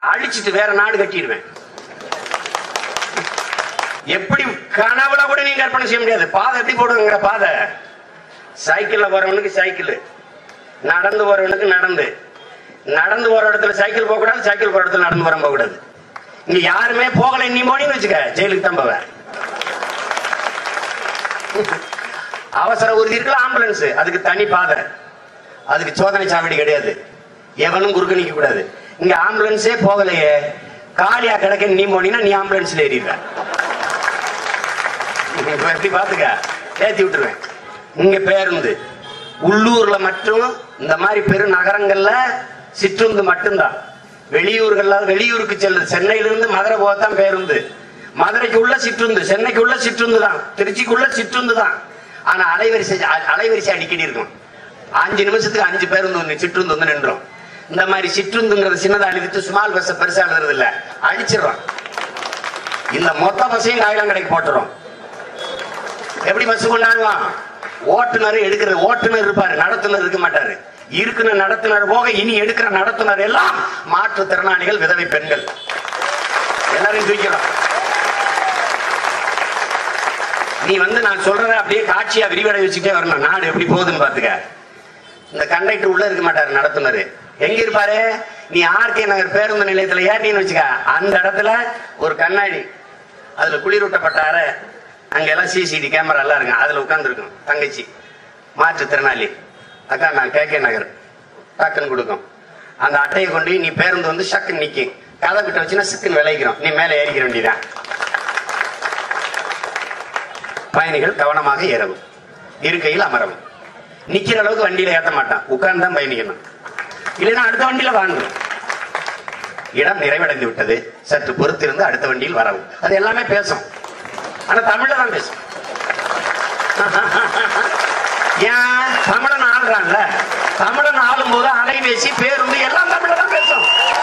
அழிச்சிட்டு வேற நாடு கட்டிடுவேன் எப்படி கனவுல கூட நீங்க கற்பனை செய்ய முடியாது பாதை எப்படி போடுவாங்க பாதை சைக்கிள்ல போறவனுக்கு சைக்கிள் நடந்து போறவனுக்கு நடந்து நடந்து போற இடத்துல சைக்கிள் போக கூடாது சைக்கிள் போற இடத்துல நடந்து வர போக கூடாது இங்க யாருமே போகல நீ போனீங்கன்னு வச்சுக்க ஜெயிலுக்கு தான் போவேன் அவசர ஊர்தி இருக்குல்ல ஆம்புலன்ஸ் அதுக்கு தனி பாதை அதுக்கு சோதனை சாவடி கிடையாது எவனும் குறுக்க நிக்க கூடாது இங்க ஆம்புலன்ஸே போகலையே காலியா கிடக்க நீ போனீங்கன்னா நீ ஆம்புலன்ஸ்ல ஏறிடுவ இப்ப எப்படி பாத்துக்க ஏத்தி விட்டுருவேன் இங்க பேருந்து உள்ளூர்ல மட்டும் இந்த மாதிரி பெரு நகரங்கள்ல சிற்றுந்து மட்டும்தான் வெளியூர்கள்ல வெளியூருக்கு செல்லுது சென்னையில இருந்து மதுரை போகத்தான் பேருந்து மதுரைக்கு உள்ள சிற்றுந்து சென்னைக்கு உள்ள சிற்றுந்து தான் திருச்சிக்குள்ள சிற்றுந்து தான் ஆனா அலைவரிசை அ- அலைவரிசை அடிக்கடி இருக்கும் அஞ்சு நிமிஷத்துக்கு அஞ்சு பேருந்து வந்து சிற்றுந்து வந்து நின்றோம் இந்த மாதிரி சிற்றுந்துங்கிறது சின்னதா அழிவிட்டு ஸ்மால் பஸ் பெருசா எழுதுறது இல்ல அழிச்சிடுறோம் இந்த மொத்த பஸ்ஸையும் காயிலாம் கடைக்கு போட்டுறோம் எப்படி பஸ் கொண்டாடுவான் ஓட்டுநர் எடுக்கிற ஓட்டுநர் இருப்பாரு நடத்துனர் இருக்க மாட்டாரு இருக்கிற நடத்துனர் போக இனி எடுக்கிற நடத்துனர் எல்லாம் மாற்றுத்திறனாளிகள் விதவை பெண்கள் எல்லாரையும் தூக்கிறோம் நீ வந்து நான் சொல்றத அப்படியே காட்சியா விரிவடை வச்சுட்டே வரணும் நாடு எப்படி போகுதுன்னு பாத்துக்க இந்த கண்டக்டர் உள்ள இருக்க மாட்டாரு நடத்துனர் எங்க இருப்பாரு நீ ஆர்கே நகர் பேருந்து நிலையத்துல ஏறினு வச்சுக்க அந்த இடத்துல ஒரு கண்ணாடி அதுல குளிரூட்டப்பட்ட அறை அங்க எல்லாம் சிசிடி கேமரா எல்லாம் இருக்கும் அதுல உட்கார்ந்துருக்கும் தங்கச்சி மாற்றுத்திறனாளி அக்கா நான் கே கே நகர் டக்குன்னு கொடுக்கும் அந்த அட்டையை கொண்டு போய் நீ பேருந்து வந்து சக்குன்னு நிக்கும் கதை கிட்ட வச்சுன்னா சிக்குன்னு விளைக்கிறோம் நீ மேல ஏறிக்கிற வேண்டியதான் பயணிகள் கவனமாக ஏறவும் இருக்கையில் அமரவும் நிக்கிற அளவுக்கு வண்டியில ஏத்த மாட்டான் உட்கார்ந்து தான் பயணிக்கணும் இல்லைன்னா அடுத்த வண்டியில வாங்கணும் இடம் நிறைவடைந்து விட்டது சற்று பொறுத்திருந்து அடுத்த வண்டியில் வரவும் அது எல்லாமே பேசும் ஆனா தமிழ்ல தான் பேசும் ஏன் தமிழன் ஆள்றான்ல தமிழன் ஆளும் போது அலைபேசி பேருந்து எல்லாம் தமிழ்ல தான் பேசும்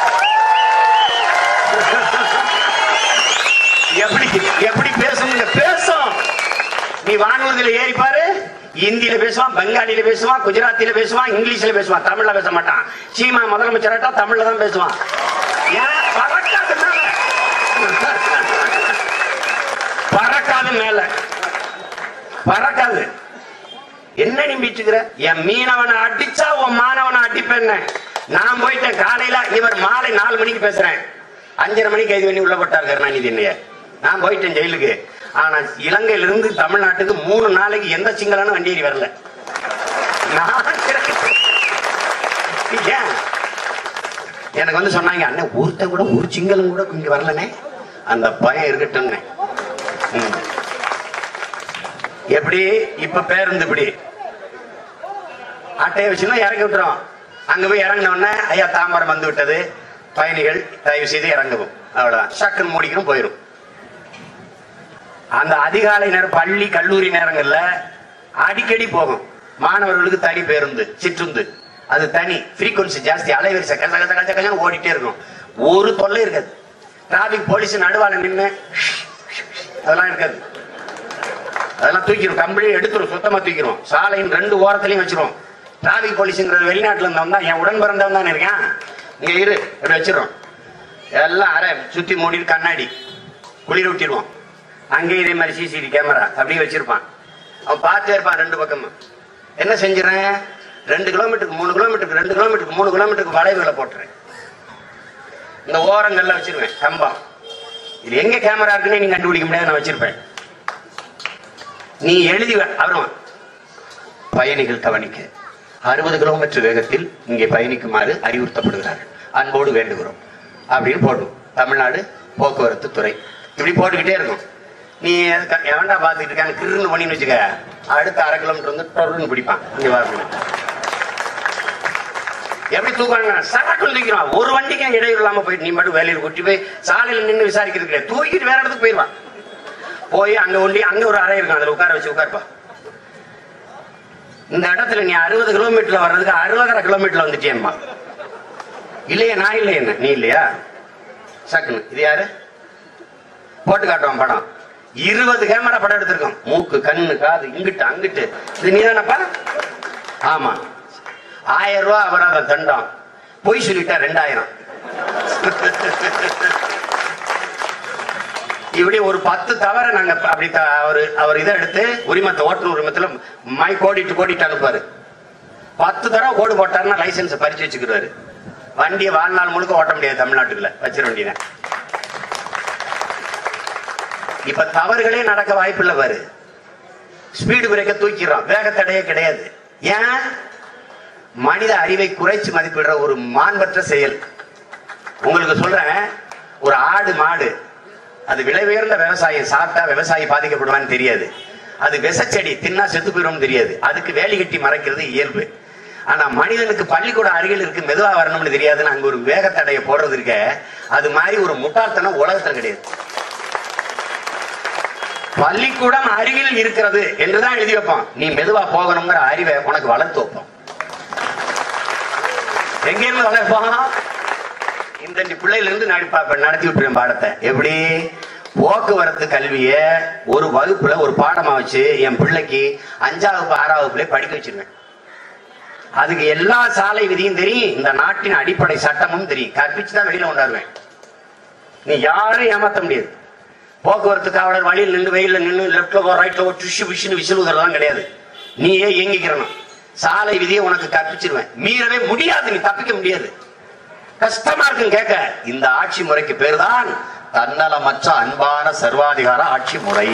எப்படி எப்படி பேசுங்க பேசும் நீ வானூர்தியில ஏறி பாரு இந்தியில பேசுவான் பெங்காலில பேசுவான் குஜராத்தில பேசுவான் இங்கிலீஷ்ல பேசுவான் தமிழ்ல பேச மாட்டான் சீமா முதலமைச்சராட்டா தமிழ்ல தான் பேசுவான் ஏன் பறக்காது மேல பறக்காது மேல பறக்காது என்ன நிம்பிச்சுக்கிற என் மீனவனை அடிச்சா உன் மாணவனை அடிப்பேன்னு நான் போயிட்டேன் காலையில இவர் மாலை நாலு மணிக்கு பேசுறேன் அஞ்சரை மணிக்கு கைது பண்ணி உள்ள போட்டார் கருணாநிதி என்னைய நான் போயிட்டேன் ஜெயிலுக்கு ஆனா இலங்கையில இருந்து தமிழ்நாட்டுக்கு மூணு நாளைக்கு எந்த சிங்களான வண்டி ஏறி வரல நான் கிடக்கு- ஏன் எனக்கு வந்து சொன்னாங்க அண்ணன் ஒருத்தன் கூட ஒரு சிங்களும் கூட இங்க வரலனே அந்த பயம் இருக்கட்டும்னு ம். எப்படி இப்ப பேருந்து இப்படி அட்டையை வச்சுன்னா இறக்கி விட்டுறோம் அங்க போய் இறங்கின உடனே ஐயா தாம்பரம் வந்து விட்டது பயணிகள் தயவு செய்து இறங்கவும் அவ்வளவுதான் சக்குன்னு மூடிக்கணும் போயிடும் அந்த அதிகாலை நேரம் பள்ளி கல்லூரி நேரங்கள்ல அடிக்கடி போகும் மாணவர்களுக்கு தனி பேருந்து சிற்றுந்து அது தனி frequency ஜாஸ்தி அலைவரிசை கச கச கச கசன்னு ஓடிட்டே இருக்கும் ஒரு தொல்லை இருக்காது டிராபிக் போலீஸ் நடுவால நின்னு அதெல்லாம் இருக்காது அதெல்லாம் தூக்கிடும் கம்பளி எடுத்துரும் சுத்தமா தூக்கிடும் சாலையின் ரெண்டு ஓரத்துலயும் வச்சிரும் டிராபிக் போலீஸ்ங்கிறது வெளிநாட்டுல இருந்தவன் தான் என் உடன் பிறந்தவன் தான் இருக்கான் இங்க இரு இப்படி வச்சிரும் எல்லாம் அரை சுத்தி மூடிட்டு கண்ணாடி குளிர விட்டிடுவோம் அங்கே இதே மாதிரி சிசிடி கேமரா அப்படியே வச்சிருப்பான் அவன் பார்த்தே இருப்பான் ரெண்டு பக்கமும் என்ன செஞ்சிடறேன் ரெண்டு கிலோமீட்டருக்கு மூணு கிலோமீட்டருக்கு ரெண்டு கிலோமீட்டருக்கு மூணு கிலோமீட்டருக்கு வளைவுகளை போட்டுறேன் இந்த ஓரங்கள்ல வச்சிருவேன் கம்பம் இது எங்க கேமரா இருக்குன்னு நீங்க கண்டுபிடிக்க முடியாது நான் வச்சிருப்பேன் நீ எழுதி வ- அப்புறம் பயணிகள் கவனிக்க அறுபது கிலோமீட்டர் வேகத்தில் இங்கே பயணிக்குமாறு அறிவுறுத்தப்படுகிறார்கள் அன்போடு வேண்டுகிறோம் அப்படின்னு போடும் தமிழ்நாடு போக்குவரத்து துறை இப்படி போட்டுக்கிட்டே இருக்கும் நீ எதுக்கு- எவன்டா பார்த்துக்கிட்டு இருக்கான்னு கிருன்னு பண்ணின்னு வச்சுக்க அடுத்த அரை கிலோமீட்டர் வந்து டொருன்னு பிடிப்பான் இங்க வரணும் எப்படி தூக்குறாங்க சடக்குன்னு தூக்கிறான் ஒரு வண்டிக்கு இடையூறு இல்லாம போயிட்டு நீ மட்டும் வேலையில் கூட்டி போய் சாலையில நின்று விசாரிக்கிறது கிடையாது தூக்கிட்டு வேற இடத்துக்கு போயிடுவான் போய் அங்க ஒண்டி அங்க ஒரு அறை இருக்கும் அதுல உட்கார வச்சு உட்காருப்பா இந்த இடத்துல நீ அறுபது கிலோமீட்டர்ல வர்றதுக்கு அறுபதரை கிலோமீட்டர்ல வந்துட்டியம்மா இல்லையா நான் இல்லை என்ன நீ இல்லையா சக்குன்னு இது யாரு போட்டு காட்டுவான் படம் இருபது கேமரா படம் எடுத்திருக்கோம் மூக்கு கண்ணு காது இங்கிட்டு அங்கிட்டு இது நீ தானப்பா ஆமா ஆயிரம் ரூபாய் அபராதம் தண்டம் பொய் சொல்லிட்டா ரெண்டாயிரம் இப்படி ஒரு பத்து தவற நாங்க அப்படி த- அவரு அவர் இதை எடுத்து உரிமத்தை ஓட்டுநர் உரிமத்துல மை கோடிட்டு கோடிட்டு அனுப்புவாரு பத்து தடவை கோடு போட்டாருன்னா லைசன்ஸ் பறிச்சு வச்சுக்கிறாரு வண்டியை வாழ்நாள் முழுக்க ஓட்ட முடியாது தமிழ்நாட்டுக்குள்ள வச்சிட வேண்டியதான் இப்ப தவறுகளே நடக்க வாய்ப்பில்லை பாரு ஸ்பீடு பிரேக்க தூக்கிடுறோம் வேகத்தடையே கிடையாது ஏன் மனித அறிவை குறைச்சு மதிப்பிடுற ஒரு மாண்பற்ற செயல் உங்களுக்கு சொல்றேன் ஒரு ஆடு மாடு அது விலை உயர்ந்த விவசாயம் சாப்பிட்டா விவசாயி பாதிக்கப்படுவான்னு தெரியாது அது விசச்செடி தின்னா செத்து போயிடும் தெரியாது அதுக்கு வேலி கட்டி மறைக்கிறது இயல்பு ஆனா மனிதனுக்கு பள்ளிக்கூடம் அருகில் இருக்கு மெதுவா வரணும்னு தெரியாதுன்னு அங்க ஒரு வேகத்தடையை போடுறது இருக்க அது மாதிரி ஒரு முட்டாள்தனம் உலகத்துல கிடையாது பள்ளிக்கூடம் அருகில் இருக்கிறது என்றுதான் எழுதி வைப்பான் நீ மெதுவா போகணுங்கிற அறிவை உனக்கு வளர்த்து வைப்போம் எங்க இருந்து வளர்ப்பான் இந்த ரெண்டு பிள்ளையில இருந்து நடிப்பா இப்ப நடத்தி விட்டுருவேன் பாடத்தை எப்படி போக்குவரத்து கல்விய ஒரு வகுப்புல ஒரு பாடமா வச்சு என் பிள்ளைக்கு அஞ்சாவது ஆறாவது பிள்ளை படிக்க வச்சிருவேன் அதுக்கு எல்லா சாலை விதியும் தெரியும் இந்த நாட்டின் அடிப்படை சட்டமும் தெரியும் கற்பிச்சு தான் வெளியில கொண்டாடுவேன் நீ யாரும் ஏமாத்த முடியாது போக்குவரத்து காவலர் வழியில் நின்று வெயில்ல நின்று லெப்ட்ல போ ரைட்ல போ டுஷு விஷுன்னு விசில் ஊதுறதெல்லாம் கிடையாது நீயே இயங்கிக்கிறணும் சாலை விதியை உனக்கு கற்பிச்சிருவேன் மீறவே முடியாது நீ தப்பிக்க முடியாது கஷ்டமா இருக்கும் கேட்க இந்த ஆட்சி முறைக்கு பேர்தான் தன்னலமற்ற அன்பான சர்வாதிகார ஆட்சி முறை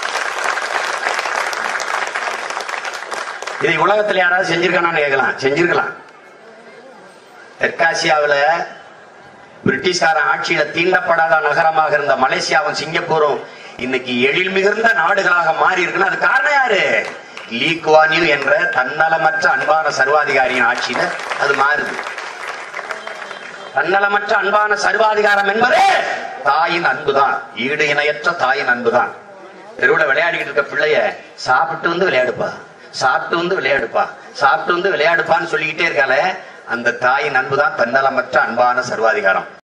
இதை உலகத்துல யாராவது செஞ்சிருக்கானு கேட்கலாம் செஞ்சிருக்கலாம் தெற்காசியாவுல பிரிட்டிஷ்காரன் ஆட்சியில தீண்டப்படாத நகரமாக இருந்த மலேசியாவும் சிங்கப்பூரும் இன்னைக்கு எழில் மிகுந்த நாடுகளாக மாறி இருக்குன்னா அது காரணம் யாரு லீ குவான் யூ என்ற தன்னலமற்ற அன்பான சர்வாதிகாரியின் ஆட்சியில அது மாறுது தன்னலமற்ற அன்பான சர்வாதிகாரம் என்பதே தாயின் அன்புதான் ஈடு இணையற்ற தாயின் அன்புதான் தெருவுல விளையாடிக்கிட்டு இருக்க பிள்ளைய சாப்பிட்டு வந்து விளையாடுப்பா சாப்பிட்டு வந்து விளையாடுப்பா சாப்பிட்டு வந்து விளையாடுப்பான்னு சொல்லிக்கிட்டே இருக்காளே அந்த தாயின் அன்புதான் தன்னலமற்ற அன்பான சர்வாதிகாரம்